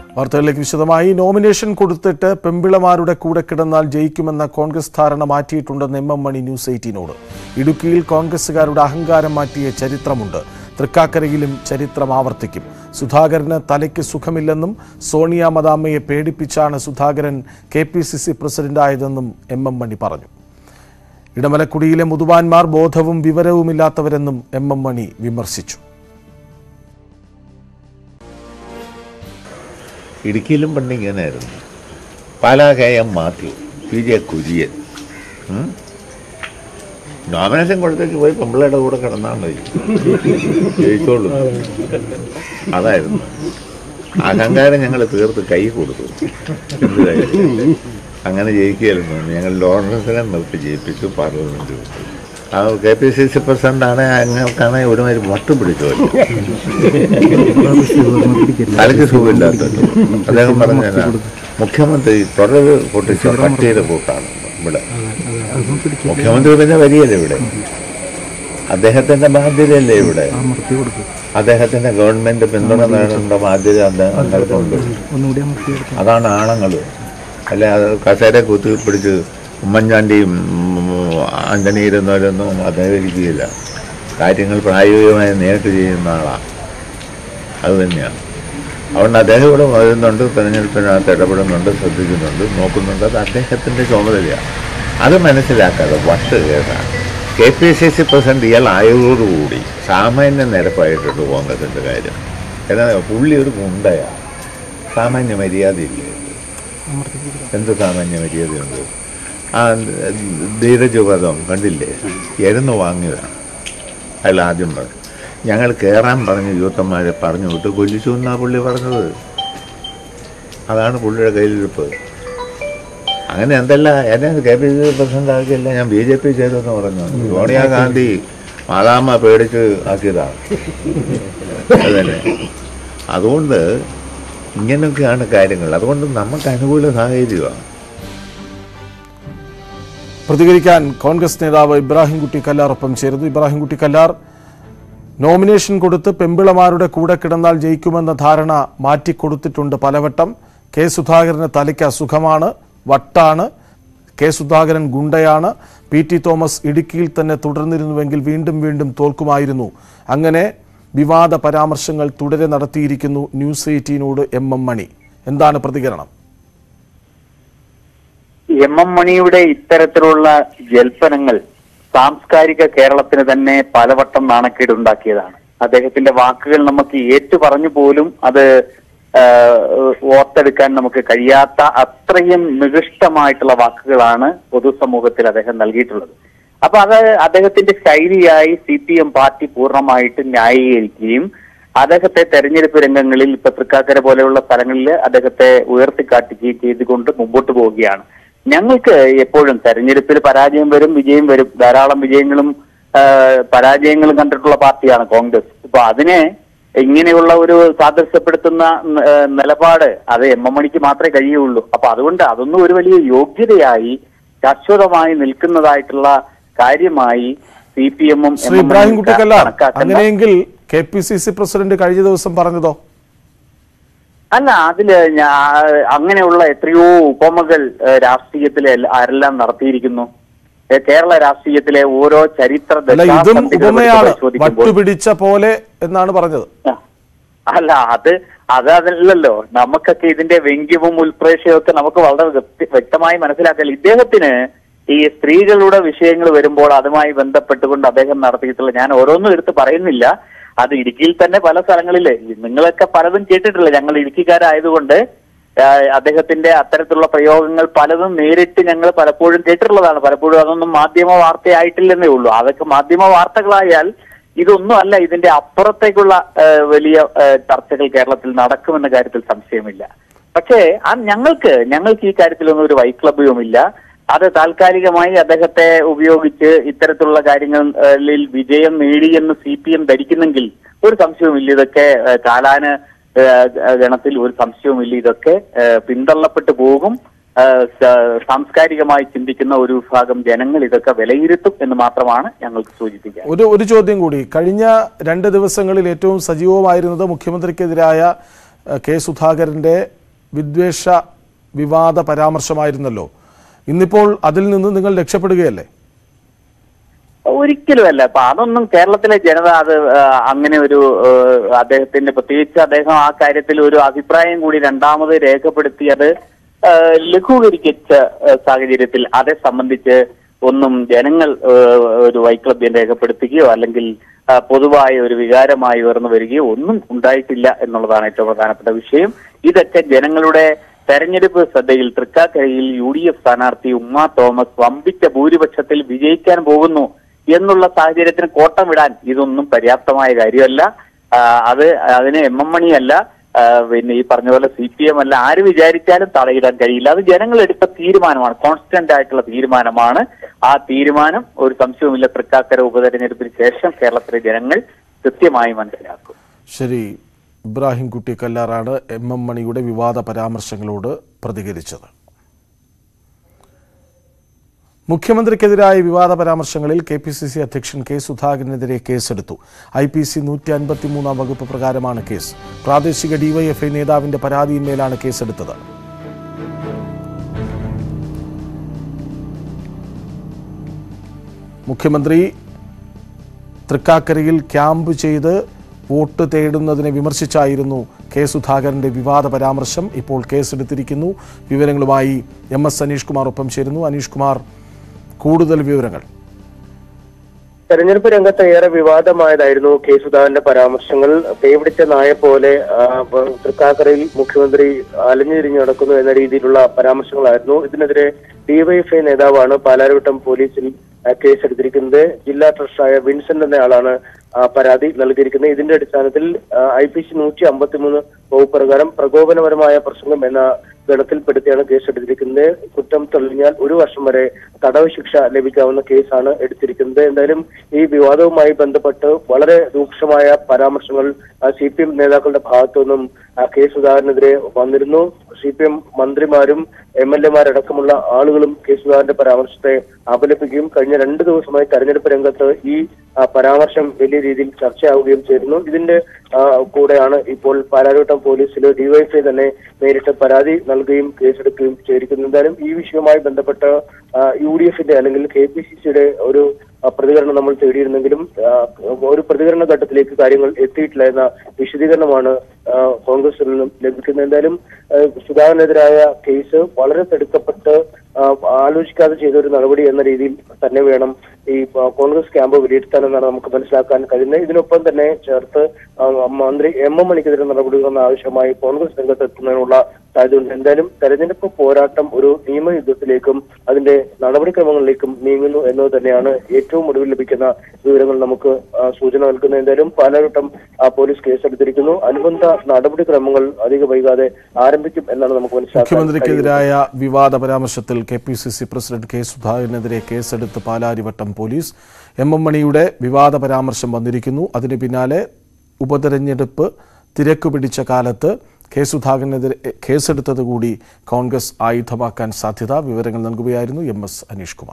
വാർത്തകളിലേക്ക് വിശദമായി നോമിനേഷൻ കൊടുത്തിട്ട് പെമ്പിളമാരുടെ കൂടെ കിടന്നാൽ ജയിക്കുമെന്ന കോൺഗ്രസ് ധാരണ മാറ്റിയിട്ടുണ്ടെന്ന് എം എം മണി ന്യൂസ് എയ്റ്റീനോട് ഇടുക്കിയിൽ കോൺഗ്രസുകാരുടെ അഹങ്കാരം മാറ്റിയ ചരിത്രമുണ്ട് തൃക്കാക്കരയിലും ചരിത്രം ആവർത്തിക്കും സുധാകരന് തലയ്ക്ക് സുഖമില്ലെന്നും സോണിയ മദാമ്മയെ പേടിപ്പിച്ചാണ് Sudhakaran K P C C പ്രസിഡന്റായതെന്നും എം എം മണി പറഞ്ഞു ഇടമലക്കുടിയിലെ മുതുവാന്മാർ ബോധവും വിവരവുമില്ലാത്തവരെന്നും എം എം മണി വിമർശിച്ചു ഇടുക്കിയിലും പണ്ട് ഇങ്ങനെയായിരുന്നു Pala K M Mathew P J Kurien ഉം? നോമിനേഷൻ കൊടുത്തേക്ക് പോയി പെമ്പിളയുടെ കൂടെ കിടന്നാൽ മതി ജയിച്ചോളൂ അതായിരുന്നു അഹങ്കാരം ഞങ്ങൾ തീർത്ത് കൈ കൊടുത്തു എന്ത് കാര്യം അങ്ങനെ ജയിക്കുകയായിരുന്നു ഞങ്ങൾ ലോറൻസിനെ നിർത്തി ജയിപ്പിച്ചു പാർലമെന്റ് വിട്ടു ആ കെ പി സി സി പ്രസിഡന്റാണ് അങ്ങൾക്കാണ് ഒരുമാതിരി വട്ടം പിടിച്ചു തലയ്ക്ക് സുഖമില്ലാത്തത് അദ്ദേഹം പറഞ്ഞ മുഖ്യമന്ത്രി തുടര് പൊട്ടിച്ച പട്ടിയുടെ കൂട്ടാണ് ഇവിടെ മുഖ്യമന്ത്രി പിന്നെ വരികയല്ലേ ഇവിടെ അദ്ദേഹത്തിന്റെ ബാധ്യതയല്ലേ ഇവിടെ അദ്ദേഹത്തിന്റെ ഗവൺമെന്റ് പിന്തുണ നേടേണ്ട ബാധ്യത അദ്ദേഹം അങ്ങൾക്കുണ്ട് അതാണ് ആണുങ്ങൾ അല്ലെ അത് കസേര കുത്തി പിടിച്ച് ഉമ്മൻചാണ്ടിയും ആന്റണി ഇരുന്നവരൊന്നും അദ്ദേഹം ഇരിക്കുകയില്ല കാര്യങ്ങൾ പ്രായോഗികമായി നേരിട്ട് ചെയ്യുന്ന ആളാണ് അത് തന്നെയാണ് അതുകൊണ്ട് അദ്ദേഹം ഇവിടെ വരുന്നുണ്ട് തെരഞ്ഞെടുപ്പിനകത്ത് ഇടപെടുന്നുണ്ട് ശ്രദ്ധിക്കുന്നുണ്ട് നോക്കുന്നുണ്ട് അത് അദ്ദേഹത്തിൻ്റെ ചുമതലയാണ് അത് മനസ്സിലാക്കാതെ വട്ട് കേട്ടാണ് K P C C president ഇയാൾ ആയതോടുകൂടി സാമാന്യ നിരപ്പായിട്ടുണ്ട് കോൺഗ്രസിൻ്റെ കാര്യം എന്നാൽ പുള്ളി ഒരു ഗുണ്ടയാണ് സാമാന്യ മര്യാദയില്ലേ എന്ത് സാമാന്യ മര്യാദയുണ്ട് ആ ധീരജുപദം കണ്ടില്ലേ എരുന്ന് വാങ്ങിയതാണ് അയാൾ ആദ്യം പറഞ്ഞു ഞങ്ങൾ കയറാൻ പറഞ്ഞ് യൂത്തന്മാരെ പറഞ്ഞു വിട്ട് കൊല്ലിച്ചു എന്നാ പുള്ളി പറഞ്ഞത് അതാണ് പുള്ളിയുടെ കയ്യിലിരിപ്പ് അങ്ങനെ എന്തല്ല എന്നെ K P C C president ആക്കിയല്ല ഞാൻ ബി ജെ പി ചെയ്തെന്ന് പറഞ്ഞു സോണിയാഗാന്ധി മാതാമ്മ പേടിച്ച് ആക്കിയതാണ് അതന്നെ അതുകൊണ്ട് ഇങ്ങനെയൊക്കെയാണ് കാര്യങ്ങൾ അതുകൊണ്ട് നമുക്ക് അനുകൂല സാഹചര്യമാണ് പ്രതികരിക്കാൻ കോൺഗ്രസ് നേതാവ് ഇബ്രാഹിംകുട്ടി കല്ലാർ ഒപ്പം ചേരുന്നു ഇബ്രാഹിംകുട്ടി കല്ലാർ നോമിനേഷൻ കൊടുത്ത് പെമ്പിളമാരുടെ കൂടെ കിടന്നാൽ ജയിക്കുമെന്ന ധാരണ മാറ്റിക്കൊടുത്തിട്ടുണ്ട് പലവട്ടം കെ സുധാകരന് തലയ്ക്ക് അസുഖമാണ് വട്ടാണ് കെ സുധാകരൻ ഗുണ്ടയാണ് പി ടി തോമസ് ഇടുക്കിയിൽ തന്നെ തുടർന്നിരുന്നുവെങ്കിൽ വീണ്ടും വീണ്ടും തോൽക്കുമായിരുന്നു അങ്ങനെ വിവാദ പരാമർശങ്ങൾ തുടരെ നടത്തിയിരിക്കുന്നു ന്യൂസ് എയ്റ്റീനോട് എം എം മണി എന്താണ് പ്രതികരണം എം എം മണിയുടെ ഇത്തരത്തിലുള്ള ജൽപ്പനങ്ങൾ സാംസ്കാരിക കേരളത്തിന് തന്നെ പലവട്ടം നാണക്കേടുണ്ടാക്കിയതാണ് അദ്ദേഹത്തിന്റെ വാക്കുകൾ നമുക്ക് ഏറ്റു പറഞ്ഞു പോലും അത് ആ, ഓർത്തെടുക്കാൻ നമുക്ക് കഴിയാത്ത അത്രയും നികൃഷ്ടമായിട്ടുള്ള വാക്കുകളാണ് പൊതുസമൂഹത്തിൽ അദ്ദേഹം നൽകിയിട്ടുള്ളത് അപ്പൊ അത് അദ്ദേഹത്തിന്റെ ശൈലിയായി സി പി എം പാർട്ടി പൂർണ്ണമായിട്ട് ന്യായീകരിക്കുകയും അദ്ദേഹത്തെ തെരഞ്ഞെടുപ്പ് രംഗങ്ങളിൽ ഇപ്പൊ തൃക്കാക്കര പോലെയുള്ള സ്ഥലങ്ങളിൽ അദ്ദേഹത്തെ ഉയർത്തിക്കാട്ടുകയും ചെയ്തുകൊണ്ട് മുമ്പോട്ട് പോവുകയാണ് ഞങ്ങൾക്ക് എപ്പോഴും തെരഞ്ഞെടുപ്പിൽ പരാജയം വരും വിജയം വരും ധാരാളം വിജയങ്ങളും ആ, പരാജയങ്ങളും കണ്ടിട്ടുള്ള പാർട്ടിയാണ് കോൺഗ്രസ് ഇപ്പൊ അതിനെ ഇങ്ങനെയുള്ള ഒരു സാദൃശ്യപ്പെടുത്തുന്ന ആ, നിലപാട് അത് എം എം മണിക്ക് മാത്രമേ കഴിയുള്ളൂ അപ്പൊ അതുകൊണ്ട് അതൊന്നും ഒരു വലിയ യോഗ്യതയായി ശാശ്വതമായി നിൽക്കുന്നതായിട്ടുള്ള കാര്യമായി സി പി എമ്മും ശ്രീ ഇബ്രാഹിം കുട്ടിക്കല്ലാർ അങ്ങനെയെങ്കിൽ K P C C president കഴിഞ്ഞ ദിവസം പറഞ്ഞതോ അല്ല അതില് ഞാ അങ്ങനെയുള്ള എത്രയോ ഉപമകൾ ഏഹ്, രാഷ്ട്രീയത്തിലെ എല്ലാ- ആരെല്ലാം നടത്തിയിരിക്കുന്നു ഏഹ്, കേരള രാഷ്ട്രീയത്തിലെ ഓരോ ചരിത്ര അല്ല ഇതും ദശാബ്ദത്തികൾ ഉപമയാണ് എടുത്ത് പരിശോധിക്കുമ്പോൾ- വട്ടുപിടിച്ച പോലെ എന്നാണ് പറഞ്ഞത് ആ. അല്ല അത് അത് അതല്ലല്ലോ നമുക്കൊക്കെ ഇതിന്റെ വ്യംഗ്യവും ഉൽപ്രേക്ഷയും ഒക്കെ നമുക്ക് വളരെ വ്യക്തി- വ്യക്തമായി മനസ്സിലാക്കില്ല ഇദ്ദേഹത്തിന് ഈ സ്ത്രീകളുടെ വിഷയങ്ങൾ വരുമ്പോൾ അതുമായി ബന്ധപ്പെട്ടുകൊണ്ട് അദ്ദേഹം നടത്തിയിട്ടുള്ള ഞാൻ ഓരോന്നും എടുത്ത് പറയുന്നില്ല അത് ഇടുക്കിയിൽ തന്നെ പല സ്ഥലങ്ങളില് നിങ്ങളൊക്കെ പലതും കേട്ടിട്ടില്ല ഞങ്ങൾ ഇടുക്കിക്കാരായതുകൊണ്ട് ആ, അദ്ദേഹത്തിന്റെ അത്തരത്തിലുള്ള പ്രയോഗങ്ങൾ പലതും നേരിട്ട് ഞങ്ങൾ പലപ്പോഴും കേട്ടിട്ടുള്ളതാണ് പലപ്പോഴും അതൊന്നും മാധ്യമ വാർത്തയായിട്ടില്ലെന്നേ ഉള്ളൂ അതൊക്കെ മാധ്യമ വാർത്തകളായാൽ ഇതൊന്നും അല്ല ഇതിന്റെ അപ്പുറത്തേക്കുള്ള ആ, വലിയ ആ, ചർച്ചകൾ കേരളത്തിൽ നടക്കുമെന്ന കാര്യത്തിൽ സംശയമില്ല പക്ഷേ ആ ഞങ്ങൾക്ക് ഞങ്ങൾക്ക് ഈ കാര്യത്തിലൊന്നും ഒരു വൈക്ലഭ്യവുമില്ല അത് താൽക്കാലികമായി അദ്ദേഹത്തെ ഉപയോഗിച്ച് ഇത്തരത്തിലുള്ള കാര്യങ്ങളിൽ വിജയം നേടിയെന്ന് സി പി എം ധരിക്കുന്നെങ്കിൽ ഒരു സംശയവുമില്ല ഇതൊക്കെ ആ, കാലാന് ആ, ഗണത്തിൽ ഒരു സംശയവുമില്ല ഇതൊക്കെ ആ, പിന്തള്ളപ്പെട്ടു പോകും ആ, സ- സാംസ്കാരികമായി ചിന്തിക്കുന്ന ഒരു വിഭാഗം ജനങ്ങൾ ഇതൊക്കെ വിലയിരുത്തും എന്ന് മാത്രമാണ് ഞങ്ങൾക്ക് സൂചിപ്പിക്കാൻ ഒരു ഒരു ചോദ്യം കൂടി കഴിഞ്ഞ രണ്ട് ദിവസങ്ങളിൽ ഏറ്റവും സജീവമായിരുന്നത് മുഖ്യമന്ത്രിക്കെതിരായ ഏഹ്, കെ സുധാകരന്റെ വിദ്വേഷ വിവാദ പരാമർശമായിരുന്നല്ലോ ഇന്നിപ്പോൾ അതിൽ നിന്ന് നിങ്ങൾ രക്ഷപ്പെടുകയല്ലേ ഒരിക്കലുമല്ല അപ്പൊ അതൊന്നും കേരളത്തിലെ ജനത അത് ആ, അങ്ങനെ ഒരു ആ, അദ്ദേഹത്തിന്റെ പ്രത്യേകിച്ച് അദ്ദേഹം ആ കാര്യത്തിൽ ഒരു അഭിപ്രായം കൂടി രണ്ടാമത് രേഖപ്പെടുത്തിയത് ആ, ലഘൂകരിച്ച ആ, സാഹചര്യത്തിൽ അതേ സംബന്ധിച്ച് ഒന്നും ജനങ്ങൾ ആ, ഒരു വൈക്ലഭ്യം രേഖപ്പെടുത്തുകയോ അല്ലെങ്കിൽ ആ, പൊതുവായ ഒരു വികാരമായി ഉയർന്നു വരികയോ ഒന്നും ഉണ്ടായിട്ടില്ല എന്നുള്ളതാണ് ഏറ്റവും പ്രധാനപ്പെട്ട വിഷയം ഇതൊക്കെ ജനങ്ങളുടെ തെരഞ്ഞെടുപ്പ് ശ്രദ്ധയിൽ തൃക്കാക്കരയിൽ യു ഡി എഫ് സ്ഥാനാർത്ഥി ഉമ്മ തോമസ് വമ്പിച്ച ഭൂരിപക്ഷത്തിൽ വിജയിക്കാൻ പോകുന്നു എന്നുള്ള സാഹചര്യത്തിന് കോട്ടം വിടാൻ ഇതൊന്നും പര്യാപ്തമായ കാര്യമല്ല ആ, അത് അതിന് എം എം മണിയല്ല ആ, പിന്നെ ഈ പറഞ്ഞ പോലെ സി പി എം അല്ല ആര് വിചാരിച്ചാലും തടയിടാൻ കഴിയില്ല അത് ജനങ്ങൾ എടുത്ത തീരുമാനമാണ് കോൺസ്റ്റന്റ് ആയിട്ടുള്ള തീരുമാനമാണ് ആ തീരുമാനം ഒരു സംശയവുമില്ല തൃക്കാക്കര ഉപതെരഞ്ഞെടുപ്പിന് ശേഷം കേരളത്തിലെ ജനങ്ങൾ കൃത്യമായി മനസ്സിലാക്കും ശരി ഇബ്രാഹിം കുട്ടി കല്ലാറാണ് എം എം മണിയുടെ വിവാദ പരാമർശങ്ങളോട് പ്രതികരിച്ചത് മുഖ്യമന്ത്രിക്കെതിരായ വിവാദ പരാമർശങ്ങളിൽ കെ പി സി സി അധ്യക്ഷൻ കെ സുധാകരനെതിരെ കേസെടുത്തു ഐ പി സി നൂറ്റി അൻപത്തിമൂന്നാം വകുപ്പ് പ്രകാരമാണ് കേസ് പ്രാദേശിക ഡിവൈഎഫ്ഐ നേതാവിന്റെ പരാതിയിന്മേലാണ് കേസെടുത്തത് മുഖ്യമന്ത്രി തൃക്കാക്കരയിൽ ക്യാമ്പ് ചെയ്ത് വോട്ട് തേടുന്നതിനെ വിമർശിച്ചായിരുന്നു കെ സുധാകരന്റെ വിവാദ പരാമർശം ഇപ്പോൾ കേസെടുത്തിരിക്കുന്നു വിവരങ്ങളുമായി എം എസ് അനീഷ് കുമാർ ഒപ്പം ചേരുന്നു അനീഷ് കുമാർ കൂടുതൽ വിവരങ്ങൾ തെരഞ്ഞെടുപ്പ് രംഗത്ത് ഏറെ വിവാദമായതായിരുന്നു കെ സുധാകരന്റെ പരാമർശങ്ങൾ പേപിടിച്ച നായ പോലെ ആ, പ- തൃക്കാക്കരയിൽ മുഖ്യമന്ത്രി അലഞ്ഞിരിഞ്ഞു നടക്കുന്നു എന്ന രീതിയിലുള്ള പരാമർശങ്ങളായിരുന്നു ഇതിനെതിരെ ഡിവൈഎഫ്ഐ നേതാവാണ് പാലാരിവട്ടം പോലീസിൽ ആ, കേസെടുത്തിരിക്കുന്നത് ജില്ലാ ട്രഷറായ വിൻസെന്റ് എന്നയാളാണ് ആ, പരാതി നൽകിയിരിക്കുന്നത് ഇതിന്റെ അടിസ്ഥാനത്തിൽ ഐ പി സി നൂറ്റി അമ്പത്തിമൂന്ന് വകുപ്പ് പ്രകാരം പ്രകോപനപരമായ പ്രസംഗം എന്ന ഗണത്തിൽപ്പെടുത്തിയാണ് കേസ് എടുത്തിരിക്കുന്നത് കുറ്റം തെളിഞ്ഞാൽ ഒരു വർഷം വരെ തടവ് ശിക്ഷ ലഭിക്കാവുന്ന കേസാണ് എടുത്തിരിക്കുന്നത് എന്തായാലും ഈ വിവാദവുമായി ബന്ധപ്പെട്ട് വളരെ രൂക്ഷമായ പരാമർശങ്ങൾ സി പി എം നേതാക്കളുടെ ഭാഗത്തു നിന്നും ആ, കെ സുധാകരനെതിരെ വന്നിരുന്നു സി പി എം മന്ത്രിമാരും എം എൽ എമാരടക്കമുള്ള ആളുകളും കെ സുധാകരന്റെ പരാമർശത്തെ അപലപിക്കുകയും കഴിഞ്ഞ രണ്ട് ദിവസമായി തെരഞ്ഞെടുപ്പ് രംഗത്ത് ഈ ആ, പരാമർശം വലിയ രീതിയിൽ ചർച്ചയാവുകയും ചെയ്തിരുന്നു ഇതിന്റെ ആ, കൂടെയാണ് ഇപ്പോൾ പാലാരിവട്ടം പോലീസിൽ ഡിവൈഎഫ്ഐ തന്നെ നേരിട്ട് പരാതി നൽകുകയും കേസെടുക്കുകയും ചെയ്തിരിക്കുന്നത് എന്തായാലും ഈ വിഷയവുമായി ബന്ധപ്പെട്ട് യു ഡി എഫിന്റെ അല്ലെങ്കിൽ കെ പി സി സിയുടെ ഒരു ആ, പ്രതികരണം നമ്മൾ തേടിയിരുന്നെങ്കിലും ആ, ഒരു പ്രതികരണ ഘട്ടത്തിലേക്ക് കാര്യങ്ങൾ എത്തിയിട്ടില്ല എന്ന വിശദീകരണമാണ് ആ, കോൺഗ്രസിൽ നിന്നും ലഭിക്കുന്നത് എന്തായാലും ആ, സുധാകരനെതിരായ കേസ് വളരെ തെടുക്കപ്പെട്ട് ആ, ആലോചിക്കാതെ ചെയ്ത ഒരു നടപടി എന്ന രീതിയിൽ തന്നെ വേണം ഈ ആ, കോൺഗ്രസ് ക്യാമ്പ് വിലയിരുത്താനെന്നാണ് നമുക്ക് മനസ്സിലാക്കാൻ കഴിയുന്നത് ഇതിനൊപ്പം തന്നെ ചേർത്ത് ആ, മന്ത്രി എം എം മണിക്കെതിരെ നടപടികളെന്ന ആവശ്യമായി കോൺഗ്രസ് രംഗത്തെത്തുന്നതിനുള്ള സാധ്യതയുണ്ട് എന്തായാലും തെരഞ്ഞെടുപ്പ് പോരാട്ടം ഒരു നിയമയുദ്ധത്തിലേക്കും അതിന്റെ നടപടിക്രമങ്ങളിലേക്കും നീങ്ങുന്നു എന്നത് തന്നെയാണ് ഏറ്റവും ഒടുവിൽ ലഭിക്കുന്ന വിവരങ്ങൾ നമുക്ക് ആ, സൂചന നൽകുന്നത് എന്തായാലും പാലാവട്ടം ആ, പോലീസ് കേസെടുത്തിരിക്കുന്നു അനുബന്ധ നടപടിക്രമങ്ങൾ അധിക വൈകാതെ ആരംഭിക്കും എന്നാണ് നമുക്ക് മനസ്സിലാക്കാൻ കഴിയുന്നത്. മുഖ്യമന്ത്രിക്കെതിരായ വിവാദ പരാമർശത്തിൽ K P C C president K സുധാകരനെതിരെ കേസെടുത്ത് പാലാരിവട്ടം പോലീസ് എം എം മണിയുടെ വിവാദ പരാമർശം വന്നിരിക്കുന്നു അതിന് പിന്നാലെ ഉപതെരഞ്ഞെടുപ്പ് തിരക്ക് പിടിച്ച കാലത്ത് കെ സുധാകരനെതിരെ കേസെടുത്തത് കൂടി കോൺഗ്രസ് ആയുധമാക്കാൻ സാധ്യത വിവരങ്ങൾ നൽകുകയായിരുന്നു എം എസ് അനീഷ് കുമാർ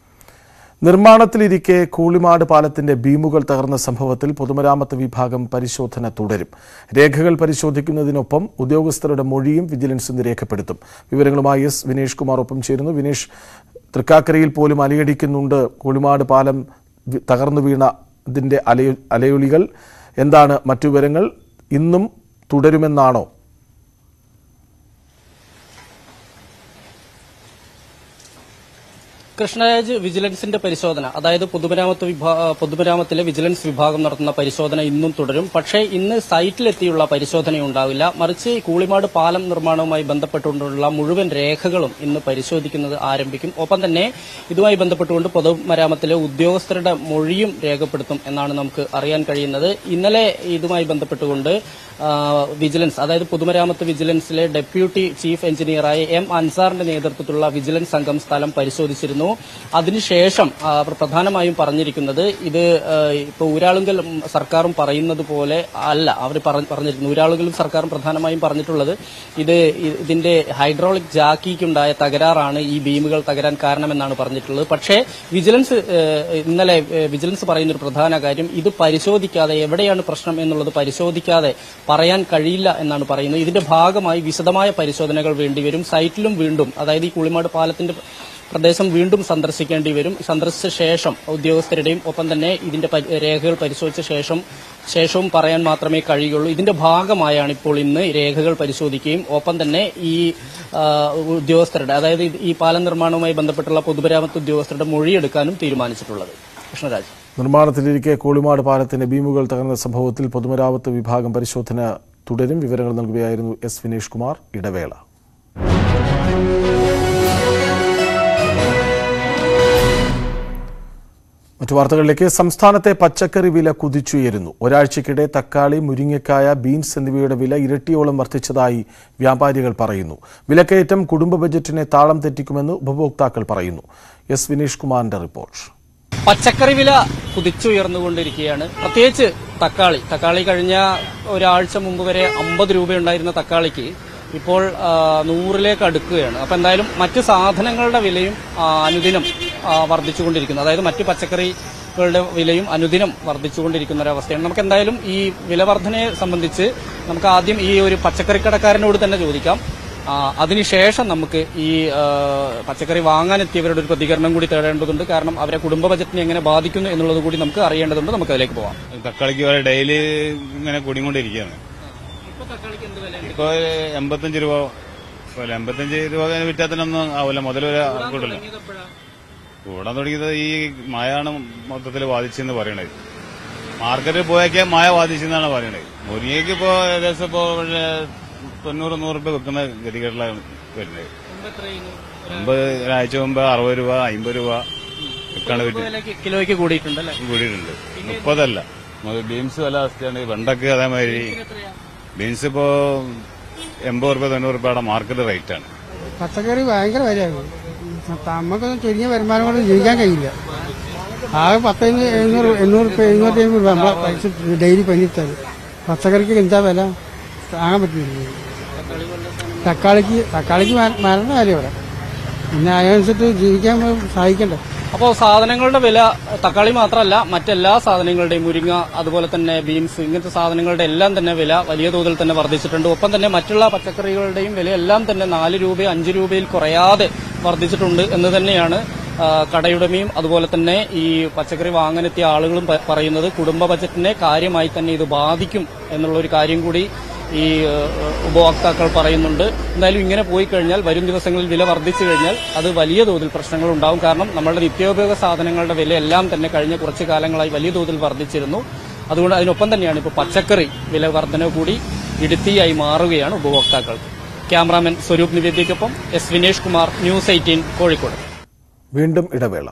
നിർമ്മാണത്തിലിരിക്കെ കൂളിമാട് പാലത്തിന്റെ ബീമുകൾ തകർന്ന സംഭവത്തിൽ പൊതുമരാമത്ത് വിഭാഗം പരിശോധന തുടരും രേഖകൾ പരിശോധിക്കുന്നതിനൊപ്പം ഉദ്യോഗസ്ഥരുടെ മൊഴിയും വിജിലൻസ് ഇന്ന് രേഖപ്പെടുത്തും വിവരങ്ങളുമായി എസ് വിനേഷ് കുമാർ ഒപ്പം ചേരുന്നു വിനേഷ് തൃക്കാക്കരയിൽ പോലും അലയടിക്കുന്നുണ്ട് കൂളിമാട് പാലം വി- തകർന്നു വീണ ഇതിന്റെ അലയ അലയൊലികൾ എന്താണ് മറ്റു വിവരങ്ങൾ ഇന്നും തുടരുമെന്നാണോ കൃഷ്ണരാജ് വിജിലൻസിന്റെ പരിശോധന അതായത് പൊതുമരാമത്ത് വിഭാ പൊതുമരാമത്തിലെ വിജിലൻസ് വിഭാഗം നടത്തുന്ന പരിശോധന ഇന്നും തുടരും പക്ഷേ ഇന്ന് സൈറ്റിലെത്തിയുള്ള പരിശോധനയുണ്ടാവില്ല മറിച്ച് കൂളിമാട് പാലം നിർമ്മാണവുമായി ബന്ധപ്പെട്ടുകൊണ്ടുള്ള മുഴുവൻ രേഖകളും ഇന്ന് പരിശോധിക്കുന്നത് ആരംഭിക്കും ഒപ്പം തന്നെ ഇതുമായി ബന്ധപ്പെട്ടുകൊണ്ട് പൊതുമരാമത്തിലെ ഉദ്യോഗസ്ഥരുടെ മൊഴിയും രേഖപ്പെടുത്തും എന്നാണ് നമുക്ക് അറിയാൻ കഴിയുന്നത് ഇന്നലെ ഇതുമായി ബന്ധപ്പെട്ടുകൊണ്ട് ആ, വിജിലൻസ് അതായത് പൊതുമരാമത്ത് വിജിലൻസിലെ ഡെപ്യൂട്ടി ചീഫ് എഞ്ചിനീയറായ എം അൻസാറിന്റെ നേതൃത്വത്തിലുള്ള വിജിലൻസ് സംഘം സ്ഥലം പരിശോധിച്ചിരുന്നു ഉണ്ടായിരുന്നു അതിനുശേഷം ആ, പ്രധാനമായും പറഞ്ഞിരിക്കുന്നത് ഇത് ഇപ്പോൾ ഊരാളുങ്കൽ ഉം, സർക്കാരും പറയുന്നത് പോലെ അല്ല അവർ പറഞ്ഞിരിക്കുന്നു ഊരാളുങ്കലും സർക്കാരും പ്രധാനമായും പറഞ്ഞിട്ടുള്ളത് ഇത് ഇ- ഇതിന്റെ ഹൈഡ്രോളിക് ജാക്കിക്കുണ്ടായ തകരാറാണ് ഈ ബീമുകൾ തകരാൻ കാരണമെന്നാണ് പറഞ്ഞിട്ടുള്ളത് പക്ഷേ വിജിലൻസ് ഏഹ്, ഇന്നലെ ഏഹ്, വിജിലൻസ് പറയുന്ന ഒരു പ്രധാന കാര്യം ഇത് പരിശോധിക്കാതെ എവിടെയാണ് പ്രശ്നം എന്നുള്ളത് പരിശോധിക്കാതെ പറയാൻ കഴിയില്ല എന്നാണ് പറയുന്നത് ഇതിന്റെ ഭാഗമായി വിശദമായ പരിശോധനകൾ വേണ്ടിവരും സൈറ്റിലും വീണ്ടും അതായത് ഈ കുളിമാട് പാലത്തിന്റെ പ്രദേശം വീണ്ടും സന്ദർശിക്കേണ്ടി വരും സന്ദർശിച്ച ശേഷം ഉദ്യോഗസ്ഥരുടെയും ഒപ്പം തന്നെ ഇതിന്റെ പരി- രേഖകൾ പരിശോധിച്ച ശേഷം ശേഷവും പറയാൻ മാത്രമേ കഴിയുള്ളൂ ഇതിന്റെ ഭാഗമായാണ് ഇപ്പോൾ ഇന്ന് രേഖകൾ പരിശോധിക്കുകയും ഒപ്പം തന്നെ ഈ ആ, ഉദ്യോഗസ്ഥരുടെ അതായത് ഇത് ഈ പാലം നിർമ്മാണവുമായി ബന്ധപ്പെട്ടുള്ള പൊതുമരാമത്ത് ഉദ്യോഗസ്ഥരുടെ മൊഴിയെടുക്കാനും തീരുമാനിച്ചിട്ടുള്ളത് കൃഷ്ണരാജ് നിർമ്മാണത്തിലിരിക്കെ കോളിമാട് പാലത്തിന്റെ ബീമുകൾ തകർന്ന സംഭവത്തിൽ പൊതുമരാമത്ത് വിഭാഗം പരിശോധന തുടരും വിവരങ്ങൾ നൽകുകയായിരുന്നു എസ് വിനേഷ് കുമാർ ഇടവേള മറ്റു വാർത്തകളിലേക്ക് സംസ്ഥാനത്തെ പച്ചക്കറി വില കുതിച്ചുയരുന്നു ഒരാഴ്ചക്കിടെ തക്കാളി മുരിങ്ങക്കായ ബീൻസ് എന്നിവയുടെ വില ഇരട്ടിയോളം വർദ്ധിച്ചതായി വ്യാപാരികൾ പറയുന്നു വിലക്കയറ്റം കുടുംബ ബജറ്റിനെ താളം തെറ്റിക്കുമെന്ന് ഉപഭോക്താക്കൾ പറയുന്നു എസ് വിനീഷ് കുമാറിന്റെ റിപ്പോർട്ട് പച്ചക്കറി വില കുതിച്ചുയർന്നുകൊണ്ടിരിക്കുകയാണ് പ്രത്യേകിച്ച് തക്കാളി തക്കാളി കഴിഞ്ഞ ഒരാഴ്ച മുമ്പ് വരെ അമ്പത് രൂപയുണ്ടായിരുന്ന തക്കാളിക്ക് ഇപ്പോൾ ആ, നൂറിലേക്ക് അടുക്കുകയാണ് അപ്പം എന്തായാലും മറ്റ് സാധനങ്ങളുടെ വിലയും ആ, അനുദിനം ആ, വർദ്ധിച്ചുകൊണ്ടിരിക്കുന്നു അതായത് മറ്റ് പച്ചക്കറികളുടെ വിലയും അനുദിനം വർദ്ധിച്ചുകൊണ്ടിരിക്കുന്ന ഒരു അവസ്ഥയാണ് നമുക്ക് എന്തായാലും ഈ വില വർധനയെ സംബന്ധിച്ച് നമുക്ക് ആദ്യം ഈ ഒരു പച്ചക്കറി കടക്കാരനോട് തന്നെ ചോദിക്കാം ആ, അതിനുശേഷം നമുക്ക് ഈ ആ, പച്ചക്കറി വാങ്ങാനെത്തിയവരുടെ ഒരു പ്രതികരണം കൂടി തേടേണ്ടതുണ്ട് കാരണം അവരെ കുടുംബ ബജറ്റിനെ എങ്ങനെ ബാധിക്കുന്നു എന്നുള്ളത് കൂടി നമുക്ക് അറിയേണ്ടതുണ്ട് നമുക്ക് അതിലേക്ക് പോവാം തക്കാളിക്ക് വരെ ഡെയിലി ഇങ്ങനെ കൂടിക്കൊണ്ടിരിക്കുകയാണ് ഇപ്പൊ എൺപത്തഞ്ച് രൂപ പോലെ എൺപത്തഞ്ച് രൂപ വിറ്റാത്തിനൊന്നും ആവില്ല മുതലൊരു കൂടില്ല കൂടാൻ തുടങ്ങിയത് ഈ മഴയാണ് മൊത്തത്തിൽ ബാധിച്ചെന്ന് പറയണത് മാർക്കറ്റിൽ പോയൊക്കെ മഴ ബാധിച്ചെന്നാണ് പറയണത് മുരിങ്ങയ്ക്ക് ഇപ്പോ ഏകദേശം ഇപ്പോ ഇവിടെ തൊണ്ണൂറ് നൂറ് രൂപ വെക്കുന്ന ഗതികേട്ടിലാണ് വരുന്നത് മുമ്പ് ഒരാഴ്ച മുമ്പ് അറുപത് രൂപ അമ്പത് രൂപ ഒക്കെയാണ് വിറ്റ് വിലയ്ക്ക് കിലോയ്ക്ക് കൂടിയിട്ടുണ്ട് അല്ലേ കൂടിയിട്ടുണ്ട് മുപ്പതല്ല നമുക്ക് ബീൻസ് വില അവസ്ഥയാണ് വെണ്ടക്ക് അതേമാതിരി ബീൻസ് ഇപ്പോ എൺപത് റുപ്യ തൊണ്ണൂറ് രൂപയുടെ മാർക്കറ്റ് റേറ്റ് ആണ് പച്ചക്കറി ഭയങ്കര വിലയാണ് നമുക്കൊന്നും ചുരുങ്ങിയ വരുമാനം കൊണ്ട് ജീവിക്കാൻ കഴിയില്ല ആകെ പത്ത് എഴുന്നൂറ് എണ്ണൂറ് രൂപ എഴുന്നൂറ്റി അമ്പത് രൂപ നമ്മളെ പൈസ ഡെയിലി പണിത്തത് പച്ചക്കറിക്ക് എന്താ വില താങ്ങാൻ പറ്റില്ല തക്കാളിക്ക് തക്കാളിക്ക് മര- മരണ വില ഇവിടെ പിന്നെ അതിനനുസരിച്ച് ജീവിക്കാൻ നമുക്ക് സഹായിക്കണ്ടേ അപ്പോൾ സാധനങ്ങളുടെ വില തക്കാളി മാത്രമല്ല മറ്റെല്ലാ സാധനങ്ങളുടെയും മുരിങ്ങ അതുപോലെ തന്നെ ബീൻസ് ഇങ്ങനത്തെ സാധനങ്ങളുടെ എല്ലാം തന്നെ വില വലിയ തോതിൽ തന്നെ വർദ്ധിച്ചിട്ടുണ്ട് ഒപ്പം തന്നെ മറ്റുള്ള പച്ചക്കറികളുടെയും വില എല്ലാം തന്നെ നാല് രൂപ അഞ്ച് രൂപയിൽ കുറയാതെ വർദ്ധിച്ചിട്ടുണ്ട് എന്ന് തന്നെയാണ് ആ, കടയുടമയും അതുപോലെ തന്നെ ഈ പച്ചക്കറി വാങ്ങാനെത്തിയ ആളുകളും പ- പറയുന്നത് കുടുംബ ബജറ്റിനെ കാര്യമായി തന്നെ ഇത് ബാധിക്കും എന്നുള്ള ഒരു കാര്യം കൂടി ഈ ഏഹ്, ഉപഭോക്താക്കൾ പറയുന്നുണ്ട് എന്തായാലും ഇങ്ങനെ പോയി കഴിഞ്ഞാൽ വരും ദിവസങ്ങളിൽ വില വർദ്ധിച്ചു കഴിഞ്ഞാൽ അത് വലിയ തോതിൽ പ്രശ്നങ്ങൾ ഉണ്ടാവും കാരണം നമ്മളുടെ നിത്യോപയോഗ സാധനങ്ങളുടെ വില എല്ലാം തന്നെ കഴിഞ്ഞ കുറച്ചു കാലങ്ങളായി വലിയ തോതിൽ വർദ്ധിച്ചിരുന്നു അതുകൊണ്ട് അതിനൊപ്പം തന്നെയാണ് ഇപ്പോൾ പച്ചക്കറി വില വർധന കൂടി ഇടുത്തിയായി മാറുകയാണ് ഉപഭോക്താക്കൾക്ക് ക്യാമറാമാൻ സ്വരൂപ് നിവേദ്യക്കൊപ്പം S Vinesh Kumar news eighteen Kozhikode വീണ്ടും ഇടവേള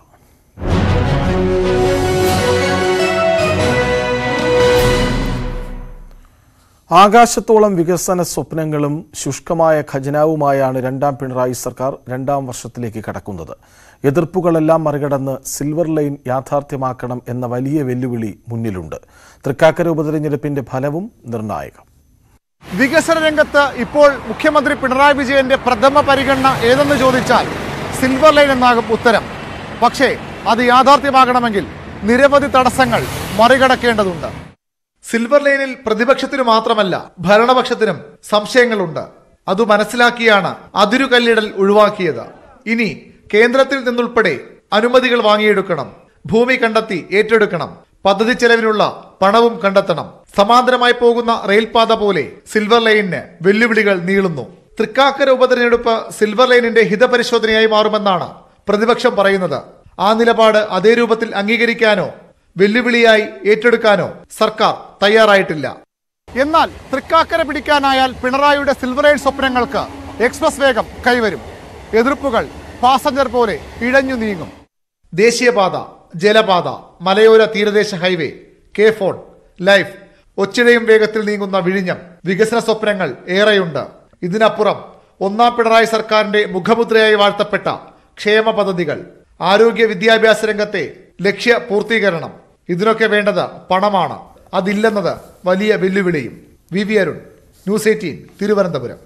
ആകാശത്തോളം വികസന സ്വപ്നങ്ങളും ശുഷ്കമായ ഖജനാവുമായാണ് രണ്ടാം പിണറായി സർക്കാർ രണ്ടാം വർഷത്തിലേക്ക് കടക്കുന്നത് എതിർപ്പുകളെല്ലാം മറികടന്ന് സിൽവർ ലൈൻ യാഥാർത്ഥ്യമാക്കണം എന്ന വലിയ വെല്ലുവിളി മുന്നിലുണ്ട് തൃക്കാക്കര ഉപതെരഞ്ഞെടുപ്പിന്റെ ഫലവും നിർണായകം വികസന രംഗത്ത് ഇപ്പോൾ മുഖ്യമന്ത്രി പിണറായി വിജയന്റെ പ്രഥമ പരിഗണന ഏതെന്ന് ചോദിച്ചാൽ സിൽവർ ലൈൻ എന്നാകും ഉത്തരം പക്ഷേ അത് യാഥാർത്ഥ്യമാകണമെങ്കിൽ നിരവധി തടസ്സങ്ങൾ മറികടക്കേണ്ടതുണ്ട് സിൽവർ ലൈനിൽ പ്രതിപക്ഷത്തിനു മാത്രമല്ല ഭരണപക്ഷത്തിനും സംശയങ്ങളുണ്ട് അത് മനസ്സിലാക്കിയാണ് അതിരുകല്ലിടൽ ഒഴിവാക്കിയത് ഇനി കേന്ദ്രത്തിൽ നിന്നുൾപ്പെടെ അനുമതികൾ വാങ്ങിയെടുക്കണം ഭൂമി കണ്ടെത്തി ഏറ്റെടുക്കണം പദ്ധതി ചെലവിനുള്ള പണവും കണ്ടെത്തണം സമാന്തരമായി പോകുന്ന റെയിൽപാത പോലെ സിൽവർ ലൈനിന് വെല്ലുവിളികൾ നീളുന്നു തൃക്കാക്കര ഉപതെരഞ്ഞെടുപ്പ് സിൽവർ ലൈനിന്റെ ഹിതപരിശോധനയായി മാറുമെന്നാണ് പ്രതിപക്ഷം പറയുന്നത് ആ നിലപാട് അതേ രൂപത്തിൽ അംഗീകരിക്കാനോ വെല്ലുവിളിയായി ഏറ്റെടുക്കാനോ സർക്കാർ തയ്യാറായിട്ടില്ല എന്നാൽ തൃക്കാക്കര പിടിക്കാനായാൽ പിണറായിയുടെ സിൽവർ ലൈൻ സ്വപ്നങ്ങൾക്ക് എക്സ്പ്രസ് വേഗം കൈവരും എതിർപ്പുകൾ പാസഞ്ചർ പോലെ ഇഴഞ്ഞു നീങ്ങും ദേശീയപാത ജലപാത മലയോര തീരദേശ ഹൈവേ കെ ഫോൺ ലൈഫ് ഒച്ചിഴയും വേഗത്തിൽ നീങ്ങുന്ന വിഴിഞ്ഞം വികസന സ്വപ്നങ്ങൾ ഏറെയുണ്ട് ഇതിനപ്പുറം ഒന്നാം പിണറായി സർക്കാരിന്റെ മുഖമുദ്രയായി വാഴ്ത്തപ്പെട്ട ക്ഷേമ പദ്ധതികൾ ആരോഗ്യ വിദ്യാഭ്യാസ രംഗത്തെ ലക്ഷ്യ പൂർത്തീകരണം ഇതിനൊക്കെ വേണ്ടത് പണമാണ് അതില്ലെന്നത് വലിയ വെല്ലുവിളിയും V V Arun news eighteen Thiruvananthapuram